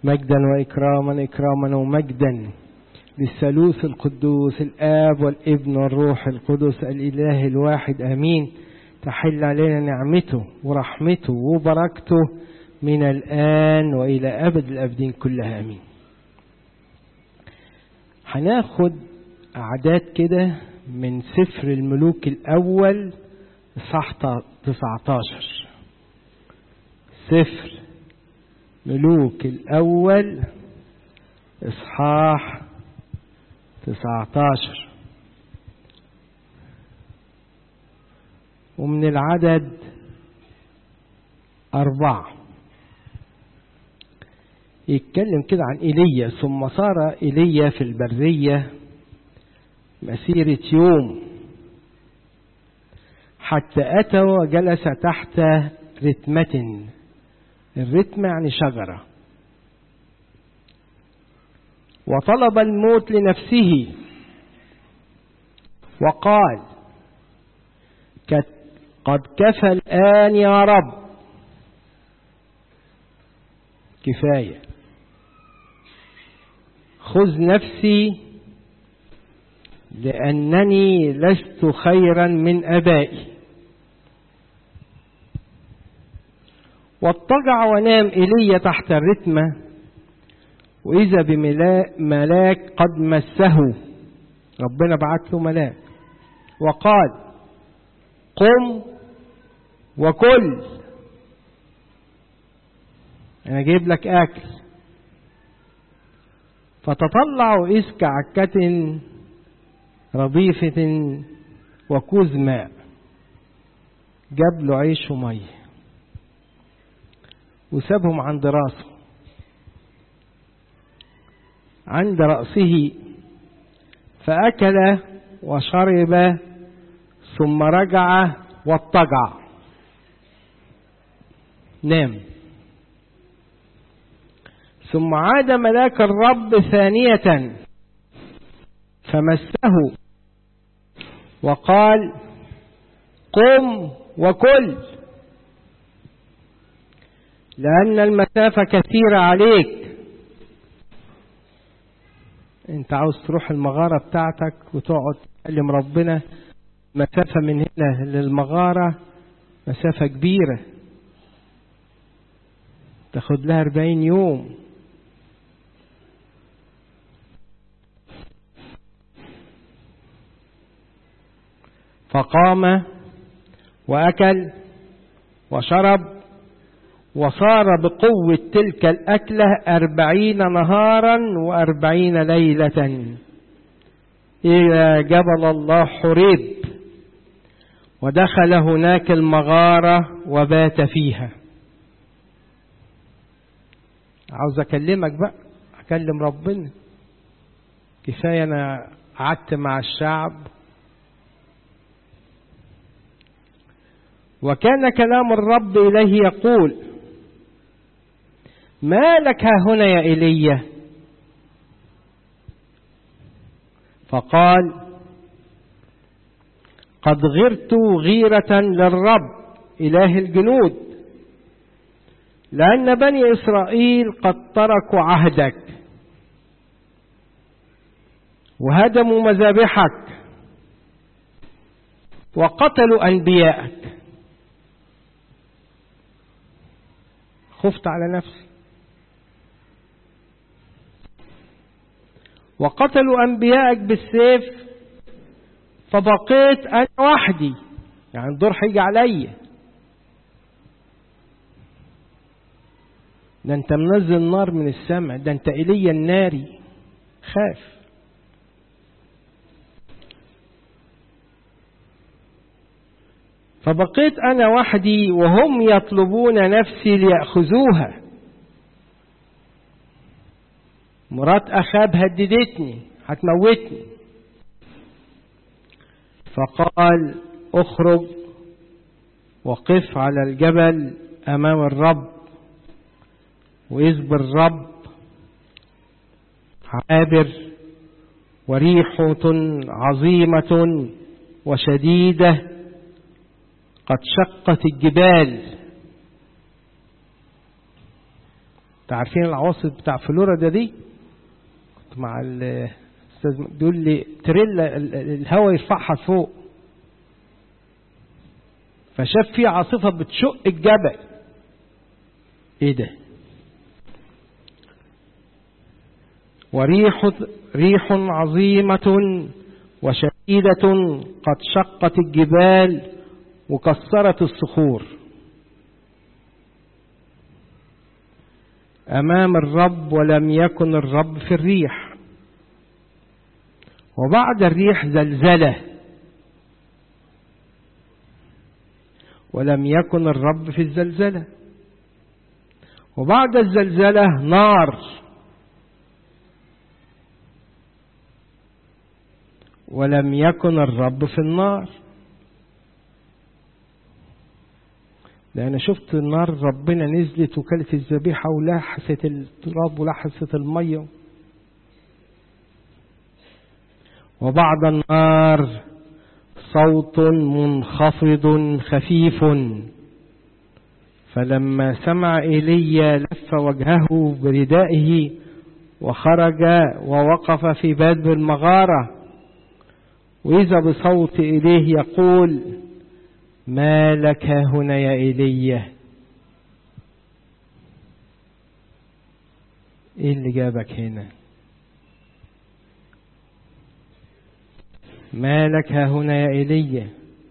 مجدا وإكراما إكراما ومجدا للثالوث القدوس الآب والابن والروح القدس الإله الواحد آمين تحل علينا نعمته ورحمته وبركته من الآن وإلى أبد الأبدين كلها آمين هناخد أعداد كده من سفر الملوك الأول إصحاح 19 سفر ملوك الأول إصحاح 19 ومن العدد أربعة يتكلم كده عن إيليا ثم صار إيليا في البرية مسيرة يوم حتى أتى وجلس تحت رتمة الرتمة يعني شجرة وطلب الموت لنفسه وقال قد كفى الآن يا رب كفاية خذ نفسي لأنني لست خيرا من أبائي واضطجع ونام إيليا تحت الرتمة وإذا بملاك قد مسه ربنا بعت له ملاك وقال قم وكل أنا جايب لك أكل فتطلع إذ كعكة رضيفة وكوز ماء جاب له عيش ومية وسابهم عند راسه عند رأسه فأكل وشرب ثم رجع واضطجع نام ثم عاد ملاك الرب ثانية فمسه وقال قم وكل لأن المسافة كثيرة عليك انت عاوز تروح المغارة بتاعتك وتقعد تكلم ربنا مسافة من هنا للمغارة مسافة كبيرة تاخد لها أربعين يوم فقام وأكل وشرب وصار بقوة تلك الأكلة أربعين نهارا وأربعين ليلة إلى جبل الله حريب ودخل هناك المغارة وبات فيها عاوز أكلمك بقى أكلم ربنا كفاية أنا قعدت مع الشعب وكان كلام الرب إليه يقول ما لك ها هنا يا إيليا فقال قد غرت غيرة للرب إله الجنود لأن بني إسرائيل قد تركوا عهدك وهدموا مذابحك وقتلوا أنبياءك خفت على نفسي وقتلوا أنبياءك بالسيف فبقيت أنا وحدي يعني الدور هيجي عليا ده انت منزل نار من السماء ده انت ايليا الناري خاف فبقيت انا وحدي وهم يطلبون نفسي ليأخذوها مرات اخاب هددتني هتموتني فقال اخرج وقف على الجبل امام الرب واذ بالرب عابر وريحة عظيمة وشديدة قد شقت الجبال عارفين العواصف بتاع فلوريدا دي كنت مع الاستاذ بيقول لي تريلا الهواء يرفعها فوق فشاف في عاصفه بتشق الجبل ايه ده وريح ريح عظيمة وشديدة قد شقت الجبال وكسرت الصخور أمام الرب ولم يكن الرب في الريح وبعد الريح زلزلة ولم يكن الرب في الزلزلة وبعد الزلزلة نار ولم يكن الرب في النار ده أنا شفت النار ربنا نزلت وكلت الذبيحة ولحست التراب ولحست المية وبعد النار صوت منخفض خفيف فلما سمع ايليا لف وجهه بردائه وخرج ووقف في باب المغارة وإذا بصوت إليه يقول ما لك هنا يا ايليا ايه اللي جابك هنا ما لك هنا يا ايليا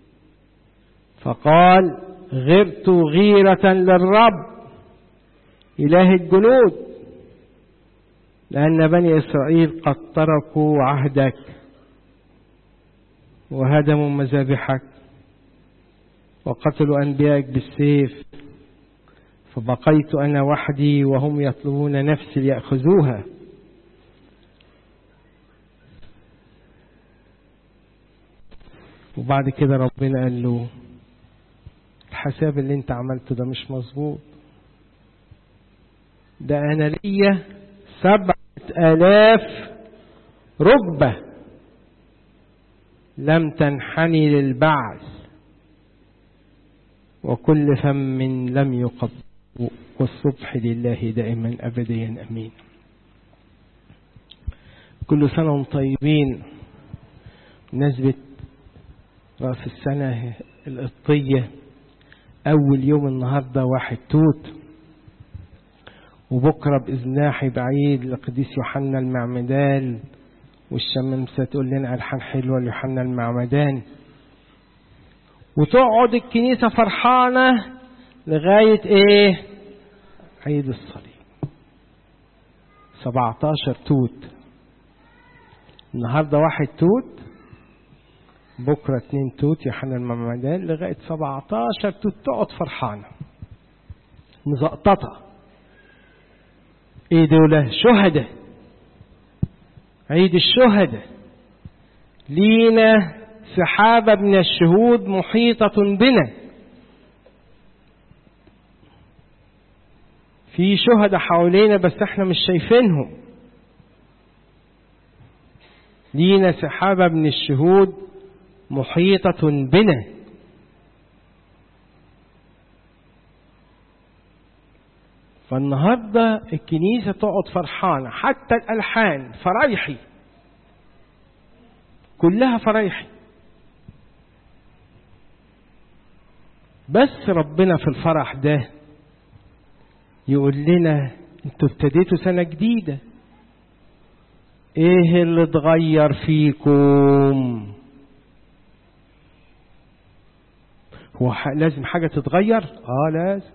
فقال غرت غيرة للرب إله الجنود لأن بني إسرائيل قد تركوا عهدك وهدموا مذابحك وقتلوا أنبيائك بالسيف فبقيت أنا وحدي وهم يطلبون نفسي ليأخذوها وبعد كده ربنا قال له الحساب اللي انت عملته ده مش مظبوط ده انا ليا سبعة الاف ركبة لم تنحني للبعث وكل فم لم يقب والصبح لله دائما ابديا امين كل سنة وانتم طيبين بمناسبة رأس السنة القبطية أول يوم النهاردة واحد توت وبكرة بإذن الله هيبقى عيد لقديس يوحنا المعمدان والشمامسة تقول لنا ألحان حلوة ليوحنا المعمدان وتقعد الكنيسة فرحانة لغاية إيه؟ عيد الصليب 17 توت النهارده واحد توت بكرة اتنين توت يوحنا المعمدان لغاية 17 توت تقعد فرحانة مزقططة ايه دول شهداء عيد الشهداء لينا سحابة من الشهود محيطة بنا في شهداء حوالينا بس احنا مش شايفينهم لينا سحابة من الشهود محيطة بنا فالنهاردة الكنيسة تقعد فرحانة حتى الألحان فرايحي كلها فرايحي بس ربنا في الفرح ده يقول لنا انتوا ابتديتوا سنة جديدة ايه اللي اتغير فيكم هو لازم حاجة تتغير اه لازم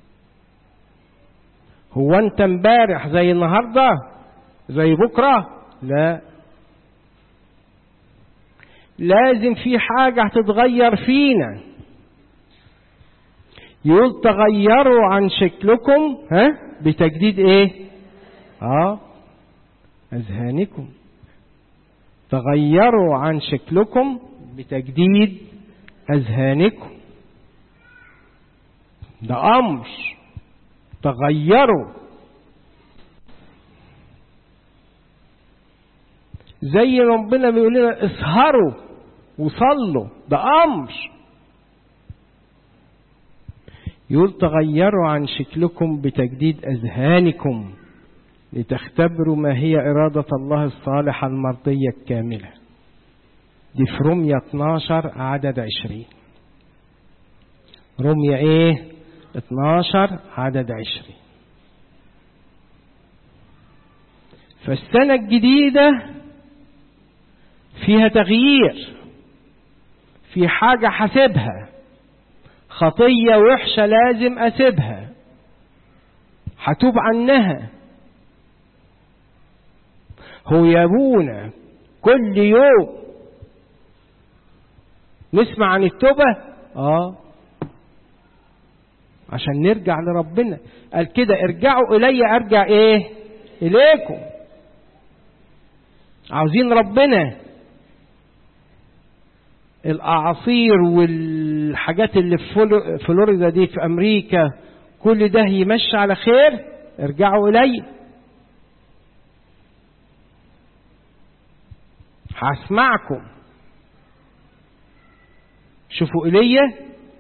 هو انت امبارح زي النهاردة زي بكرة لا لازم في حاجة هتتغير فينا يقول تغيروا عن شكلكم ها بتجديد ايه اه اذهانكم تغيروا عن شكلكم بتجديد اذهانكم ده امر تغيروا زي ربنا بيقول لنا اسهروا وصلوا ده امر يقول تغيروا عن شكلكم بتجديد أذهانكم لتختبروا ما هي إرادة الله الصالحة المرضية الكاملة دي في رمية 12 عدد 20 رمية ايه 12 عدد 20 فالسنة الجديدة فيها تغيير في حاجة حاسبها خطية وحشة لازم أسيبها هتوب عنها هو يابونا كل يوم نسمع عن التوبة اه عشان نرجع لربنا قال كده ارجعوا الي ارجع ايه اليكم عاوزين ربنا الاعاصير والحاجات اللي في فلوريدا دي في امريكا كل ده يمشي على خير ارجعوا الي هسمعكم شوفوا ايليا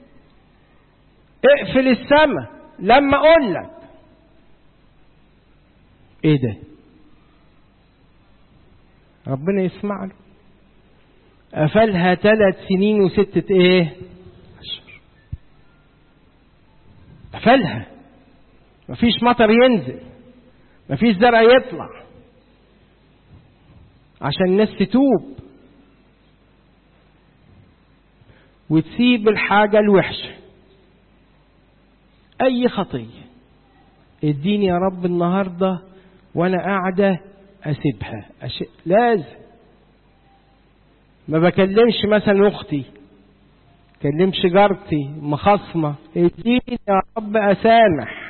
اقفل السماء لما اقول لك ايه ده ربنا يسمع له قفلها ثلاث سنين وستة ايه اشهر قفلها مفيش مطر ينزل مفيش زرع يطلع عشان الناس تتوب وتسيب الحاجة الوحشة أي خطية اديني يا رب النهاردة وأنا قاعدة أسيبها أش... لازم ما بكلمش مثلا أختي كلمش جارتي مخصمة اديني يا رب أسامح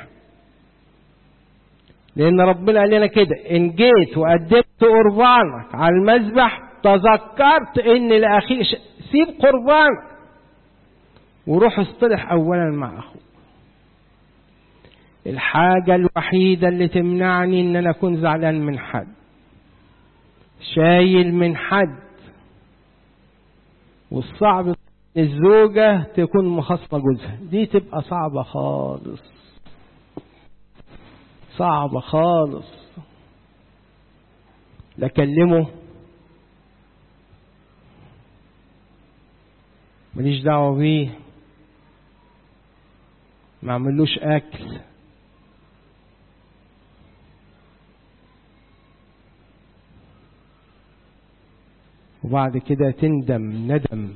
لأن ربنا قال لنا كده إن جيت وقدمت قربانك على المذبح تذكرت إن لأخيك سيب قربانك وروح اصطلح أولا مع أخوك الحاجة الوحيدة اللي تمنعني إن أنا أكون زعلان من حد شايل من حد والصعب الزوجة تكون مخاصمة جوزها دي تبقى صعبة خالص صعبة خالص لا اكلمه ماليش دعوة بيه ما عملوش اكل وبعد كده تندم ندم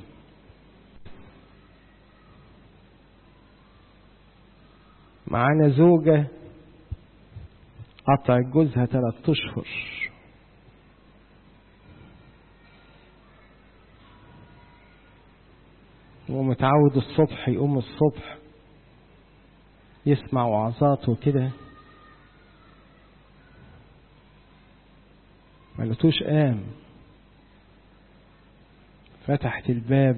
معانا زوجة قطع جوزها ثلاث اشهر ومتعود الصبح يقوم الصبح يسمع وعظات وكده ما لقيتوش قام فتحت الباب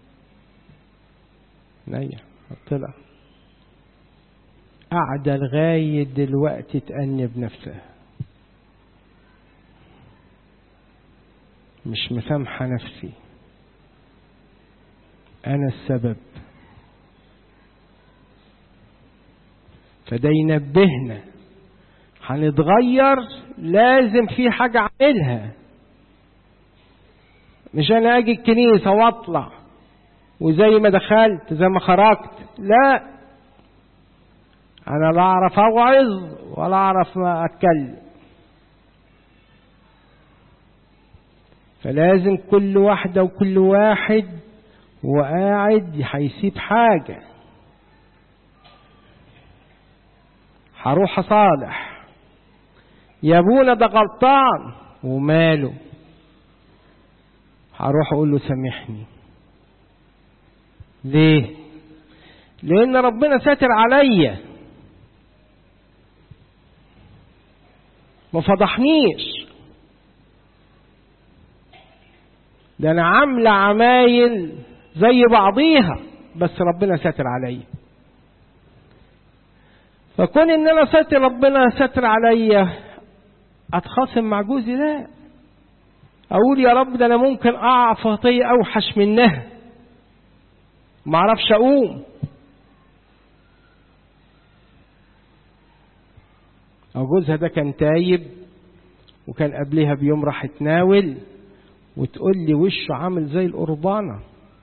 نيح طلع قاعدة لغاية دلوقتي تأنب نفسها مش مسامحة نفسي أنا السبب فده ينبهنا هنتغير لازم في حاجة أعملها مش أنا أجي الكنيسة وأطلع وزي ما دخلت زي ما خرجت لا أنا لا أعرف أوعظ ولا أعرف ما أتكلم فلازم كل واحدة وكل واحد وقاعد هيسيب حاجة هروح أصالح يا ابونا ده غلطان وماله هروح أقول له سامحني ليه لأن ربنا ساتر عليا ما فضحنيش ده انا عامله عمايل زي بعضيها بس ربنا ساتر عليا فكون ان انا ساتر ربنا ساتر عليا اتخاصم مع جوزي لا اقول يا رب ده انا ممكن اقع في خطيه اوحش منها ما اعرفش اقوم أو جوزها ده كان تايب وكان قبلها بيوم راح تناول وتقول لي وشه عامل زي القربانة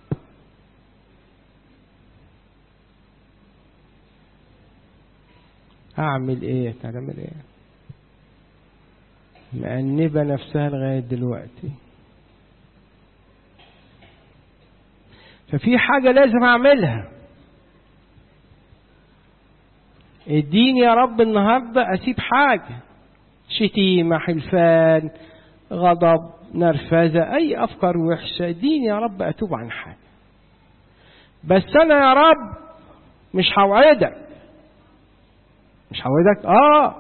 أعمل إيه تعمل إيه مأنبة نفسها لغاية دلوقتي ففي حاجة لازم أعملها اديني يا رب النهاردة أسيب حاجة شتيمة حلفان غضب نرفزة أي أفكار وحشة اديني يا رب أتوب عن حاجة بس أنا يا رب مش هوعدك مش هوعدك آه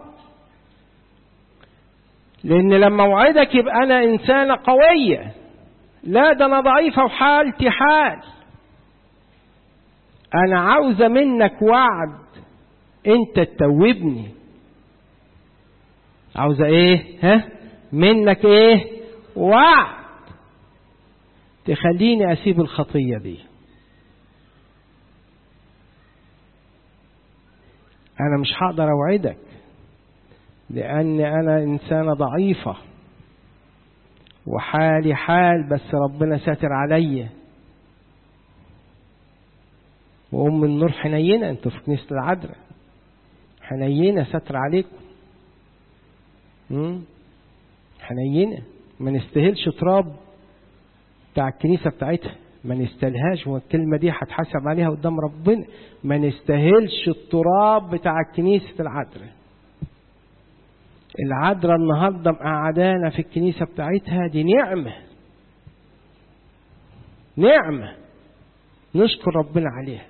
لأن لما أوعدك يبقى أنا إنسانة قوية لا ده أنا ضعيفة وحالتي حال أنا عاوزة منك وعد أنت تتوبني عاوزة إيه ها منك إيه وعد تخليني أسيب الخطية دي أنا مش هقدر أوعدك لأن أنا إنسانة ضعيفة وحالي حال بس ربنا ساتر عليا وأم النور حنينة أنتوا في كنيسة العذراء حنينة ستر عليكم حنينة ما نستاهلش تراب بتاع الكنيسة بتاعتها ما نستاهلهاش والكلمة دي هتحاسب عليها قدام ربنا ما نستاهلش التراب بتاع كنيسة العذراء العذراء النهاردة مقعدانا في الكنيسة بتاعتها دي نعمة نعمة نشكر ربنا عليها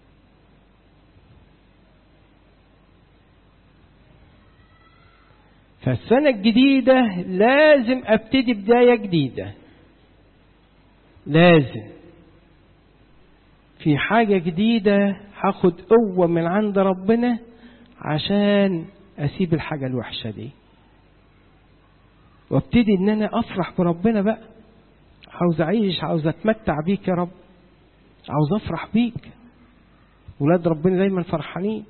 فالسنة الجديدة لازم ابتدي بداية جديدة لازم في حاجة جديدة هاخد قوة من عند ربنا عشان اسيب الحاجة الوحشة دي وابتدي ان انا افرح بربنا بقى عاوز اعيش عاوز اتمتع بيك يا رب عاوز افرح بيك ولاد ربنا دايما فرحانين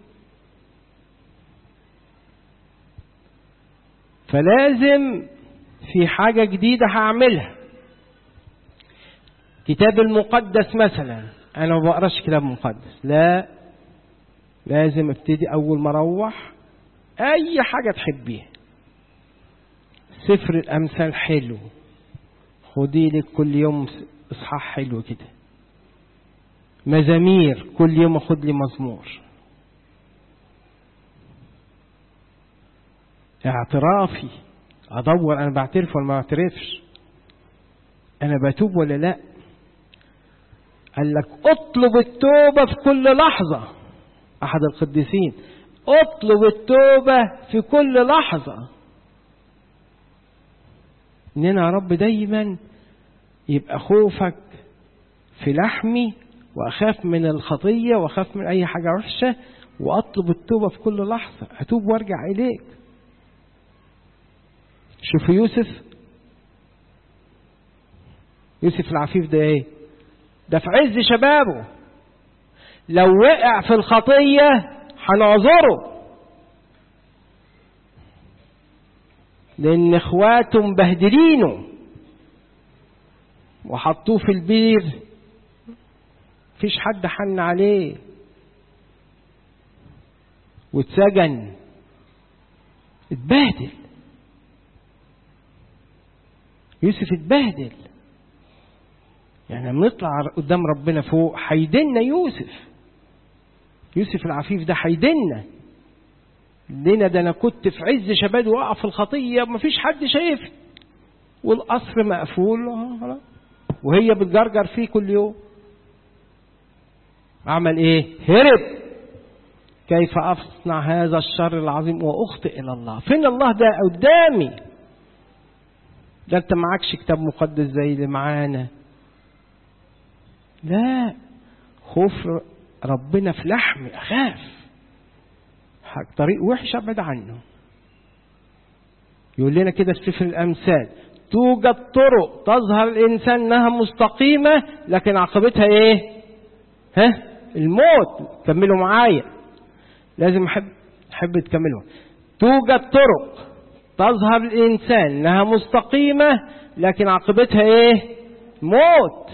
فلازم في حاجة جديدة هعملها كتاب المقدس مثلا انا ما بقراش كتاب مقدس لا لازم ابتدي اول ما اروح اي حاجة تحبيها سفر الامثال حلو خدي لك كل يوم اصحاح حلو كده مزامير كل يوم اخد لي مزمور اعترافي ادور انا بعترف ولا ما بعترفش انا بتوب ولا لا قال لك اطلب التوبة في كل لحظة احد القديسين اطلب التوبة في كل لحظة اننا يا رب دايما يبقى خوفك في لحمي واخاف من الخطية واخاف من اي حاجة وحشة واطلب التوبة في كل لحظة اتوب وارجع اليك شوف يوسف يوسف العفيف ده ايه ده في عز شبابه لو وقع في الخطية هنعذره لان اخواته مبهدلينه وحطوه في البير مفيش حد حن عليه واتسجن اتبهدل يوسف اتبهدل يعني لما نطلع قدام ربنا فوق هيدنا يوسف يوسف العفيف ده هيدنا لنا ده انا كنت في عز شباب واقع في الخطيه مفيش حد شايفني والقصر مقفول وهي بتجرجر فيه كل يوم عمل ايه هرب كيف اصنع هذا الشر العظيم واخطئ الى الله فين الله ده قدامي ده انت معكش كتاب مقدس زي اللي معانا لا خوف ربنا في لحمي اخاف طريق وحش ابعد عنه يقول لنا كده في سفر الامثال توجد طرق تظهر الانسان انها مستقيمه لكن عاقبتها ايه ها الموت كملوا معايا لازم احب احب تكملوا توجد طرق تظهر الإنسان أنها مستقيمة لكن عاقبتها إيه؟ موت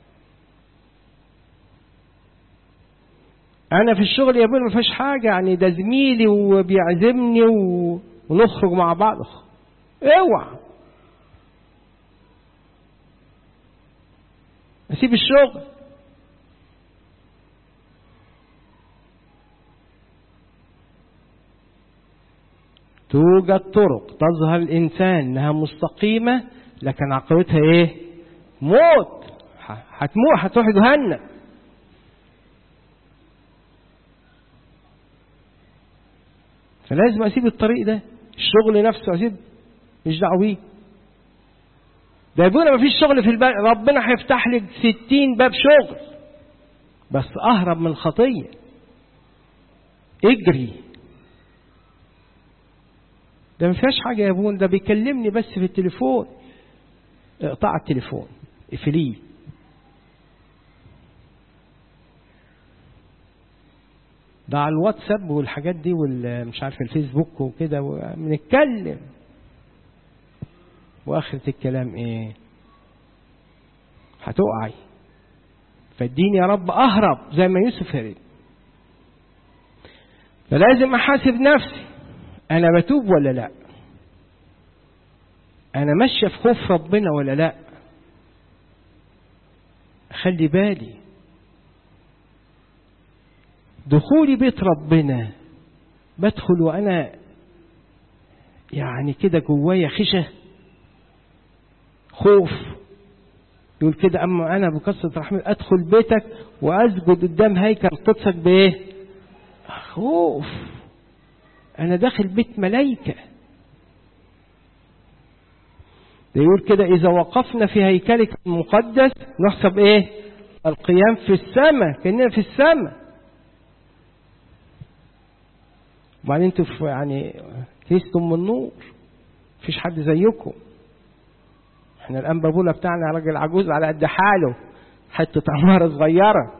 أنا في الشغل يا ابوي ما فيش حاجة يعني ده زميلي وبيعزمني و... ونخرج مع بعض اوعى اسيب الشغل توجد طرق تظهر الإنسان أنها مستقيمة لكن عقبتها إيه؟ موت هتموت هتروح جهنم فلازم أسيب الطريق ده الشغل نفسه أسيب مش دعوه بيه ده يقول ما فيش شغل في البلد ربنا هيفتح لك ستين باب شغل بس أهرب من الخطية اجري ده ما فيهاش حاجة يا ابونا ده بيكلمني بس في التليفون اقطع التليفون اقفليه ده على الواتساب والحاجات دي والمش عارف الفيسبوك وكده بنتكلم واخرة الكلام ايه هتقعي فاديني يا رب اهرب زي ما يوسف هرب فلازم احاسب نفسي انا بتوب ولا لا انا ماشيه في خوف ربنا ولا لا خلي بالي دخولي بيت ربنا بدخل وانا يعني كده جوايا خشه خوف يقول كده اما انا بكثره رحمه ادخل بيتك واسجد قدام هيكل قدسك بايه خوف انا داخل بيت ملائكه ده يقول كده اذا وقفنا في هيكلك المقدس نحسب ايه القيام في السماء كاننا في السماء وبعدين انتوا في يعني كيستم من النور مفيش حد زيكم احنا الان بابولا بتاعنا راجل عجوز على قد حاله حته عماره صغيره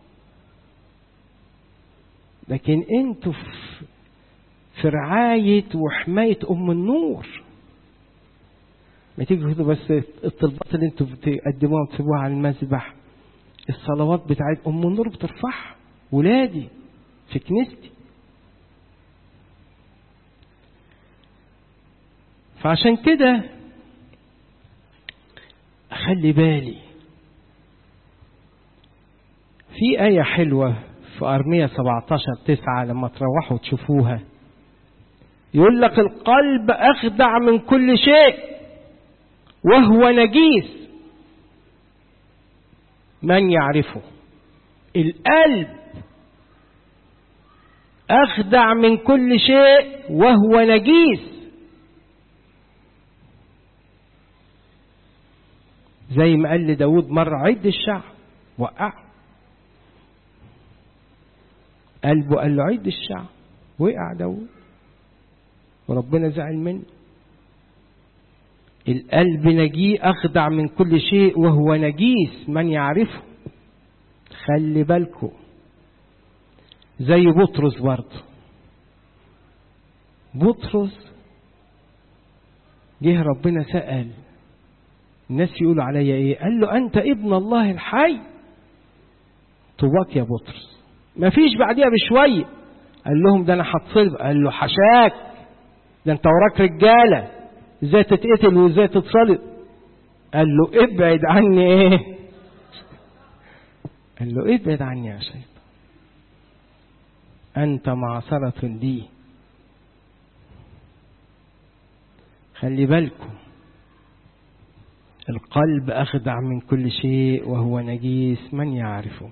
لكن انتوا في في رعاية وحماية أم النور ما تيجي كده بس الطلبات اللي انتوا بتقدموها وتسيبوها على المذبح الصلوات بتاعت أم النور بترفعها ولادي في كنيستي فعشان كده أخلي بالي في آية حلوة في أرمية 17 تسعة لما تروحوا تشوفوها يقول لك القلب أخدع من كل شيء وهو نجيس من يعرفه القلب أخدع من كل شيء وهو نجيس زي ما قال لداود مرة عد الشعب وقع قلبه قال له عد الشعب وقع داود وربنا زعل منه القلب نجي أخدع من كل شيء وهو نجيس من يعرفه خلي بالكم زي بطرس برضه بطرس جه ربنا سأل الناس يقولوا عليا ايه قال له انت ابن الله الحي طواك يا بطرس ما فيش بعديها بشوية قال لهم ده انا هتصلب قال له حشاك ده انت وراك رجالة ازاي تتقتل وازاي تتصلب قال له ابعد عني ايه قال له ابعد عني يا شيطان انت معصرة لي خلي بالكم القلب أخدع من كل شيء وهو نجيس من يعرفه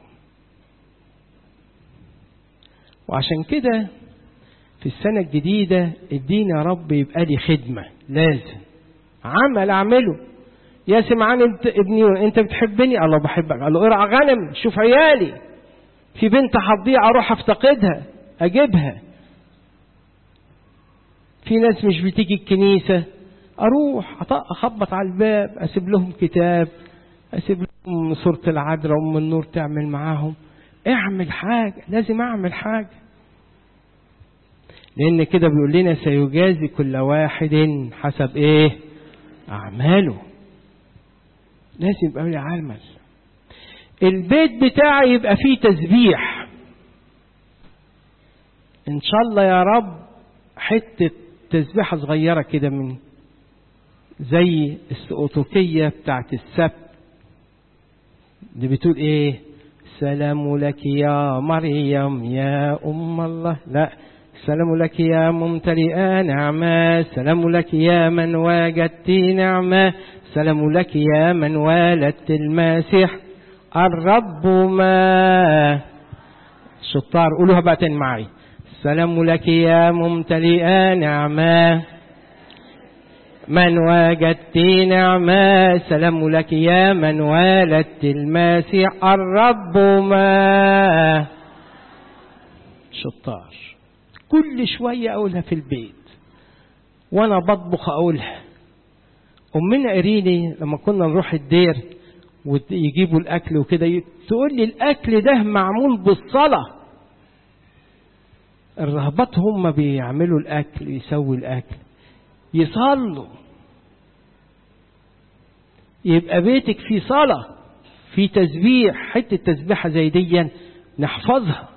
وعشان كده في السنة الجديدة اديني يا رب يبقى لي خدمة لازم عمل أعمله يا سمعان انت ابني انت بتحبني الله بحبك قال له ارعى غنم شوف عيالي في بنت هتضيع اروح افتقدها اجيبها في ناس مش بتيجي الكنيسه اروح اخبط على الباب اسيب لهم كتاب اسيب لهم سوره العذراء ام النور تعمل معاهم اعمل حاجه لازم اعمل حاجه لأن كده بيقول لنا سيجازي كل واحد حسب إيه أعماله لازم يبقى لي عمل البيت بتاعي يبقى فيه تسبيح إن شاء الله يا رب حتة تسبيحة صغيرة كده من زي السقوطوكية بتاعت السبت دي بتقول ايه سلام لك يا مريم يا أم الله لا سلام لك يا ممتلئة نعمة سلام لك يا من وجدت نعمة سلام لك يا من والدت المسيح الرب ما شطار قولوها بقى تاني معي سلام لك يا ممتلئة نعمة من وجدت نعمة سلام لك يا من والدت المسيح الرب ما شطار كل شوية أقولها في البيت وأنا بطبخ أقولها أمنا إريني لما كنا نروح الدير ويجيبوا الأكل وكده تقول لي الأكل ده معمول بالصلاة الرهبات هم بيعملوا الأكل يسوي الأكل يصلوا يبقى بيتك في صلاة في تسبيح حتة تسبيحة زي دي نحفظها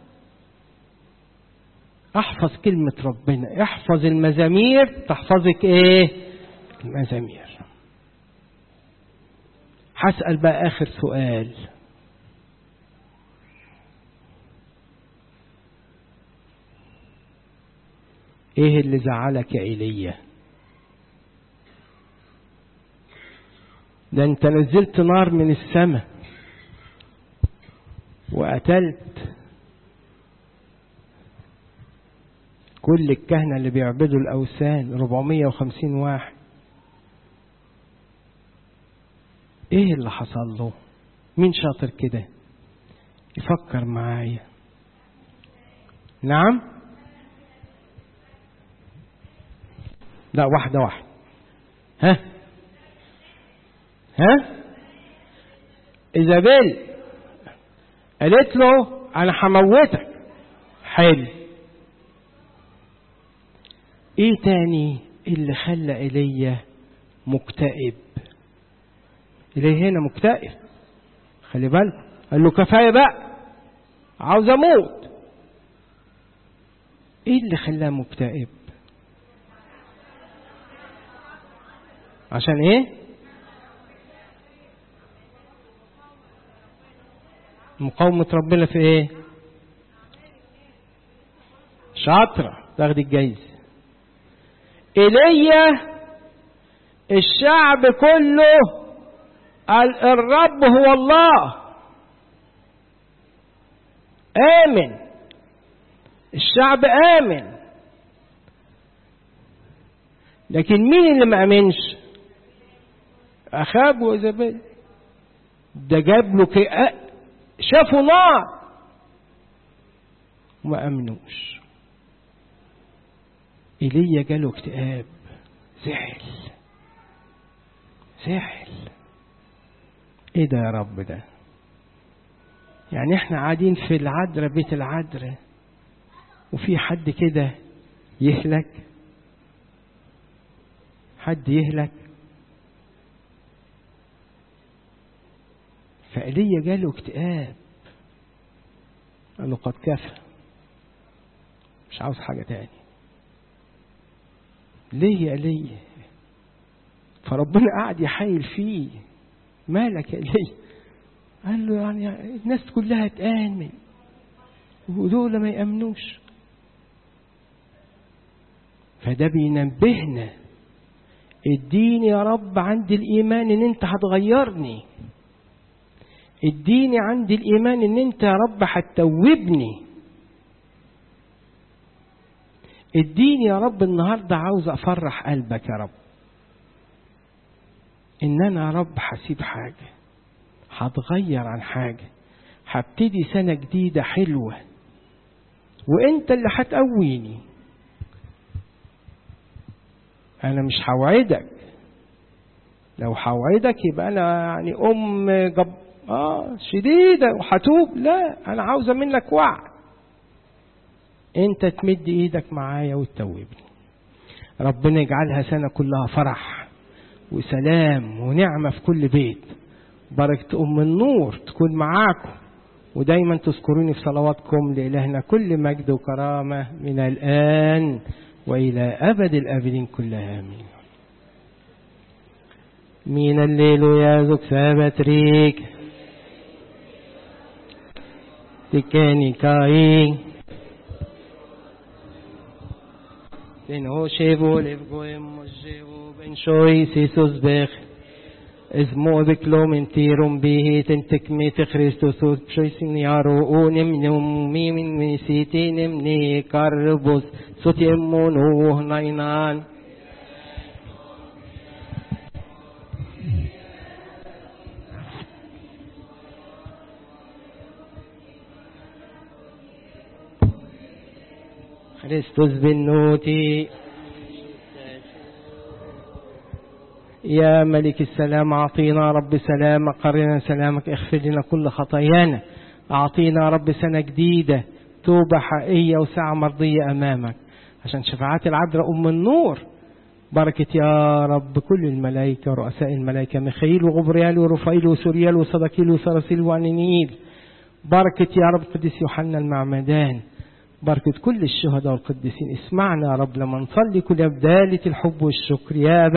احفظ كلمة ربنا احفظ المزامير تحفظك ايه المزامير هسأل بقى آخر سؤال ايه اللي زعلك يا ايليا ده انت نزلت نار من السماء وقتلت كل الكهنة اللي بيعبدوا الأوثان 450 واحد ايه اللي حصل له مين شاطر كده يفكر معايا نعم لا واحدة واحدة ها ها إيزابيل قالت له أنا هموتك حلو إيه تاني اللي خلى إيليا مكتئب إليه هنا مكتئب خلي بالك قال له كفاية بقى عاوز أموت إيه اللي خلاه مكتئب عشان إيه مقاومة ربنا في ايه شاطرة تاخد الجايزة ايليا الشعب كله قال الرب هو الله آمن الشعب آمن لكن مين اللي ما آمنش أخاب وإيزابيل ده جاب له كي شافوا نار وما امنوش ايليا جاله اكتئاب زعل زعل ايه ده يا رب ده يعني احنا قاعدين في العذراء بيت العذراء وفي حد كده يهلك حد يهلك فإيليا جاله اكتئاب قال له قد كفى مش عاوز حاجة تاني ليه يا إيليا فربنا قعد يحايل فيه مالك يا إيليا قال له يعني الناس كلها تآمن ودول ما يأمنوش فده بينبهنا اديني يا رب عند الإيمان إن أنت هتغيرني اديني عندي الإيمان إن أنت يا رب هتتوبني اديني يا رب النهاردة عاوز أفرح قلبك يا رب إن أنا يا رب هسيب حاجة هتغير عن حاجة هبتدي سنة جديدة حلوة وانت اللي هتقويني انا مش هوعدك لو هوعدك يبقى انا يعني ام جب اه شديدة وهتوب لا انا عاوزة منك وعد انت تمد ايدك معايا وتتوبني ربنا يجعلها سنة كلها فرح وسلام ونعمة في كل بيت بركة أم النور تكون معاكم ودايما تذكروني في صلواتكم لإلهنا كل مجد وكرامة من الآن وإلى أبد الآبدين كلها آمين من الليل يازك سابتريك تكاني كاي تنهوشيبو لفقوهم مجيبو بن شوي سيسوس بخ اسمو بكلو من تيرم به تنتكمي تخريستوس بشويسين يارو اونم نمي من ميسيتي نمني كاربوس سوتيمو نوه ناينان خريستوس بالنوتي يا ملك السلام أعطينا رب سلام قرنا سلامك اغفر لنا كل خطايانا أعطينا رب سنة جديدة توبة حقيقية وساعة مرضية أمامك عشان شفاعات العذراء أم النور بركة يا رب كل الملائكة ورؤساء الملائكة ميخائيل وغبريال ورفائيل وسوريال وصدقيل وسرسيل وعنينيل بركة يا رب قديس يوحنا المعمدان بركة كل الشهداء والقديسين اسمعنا يا رب لما نصلي كل بدالة الحب والشكر يا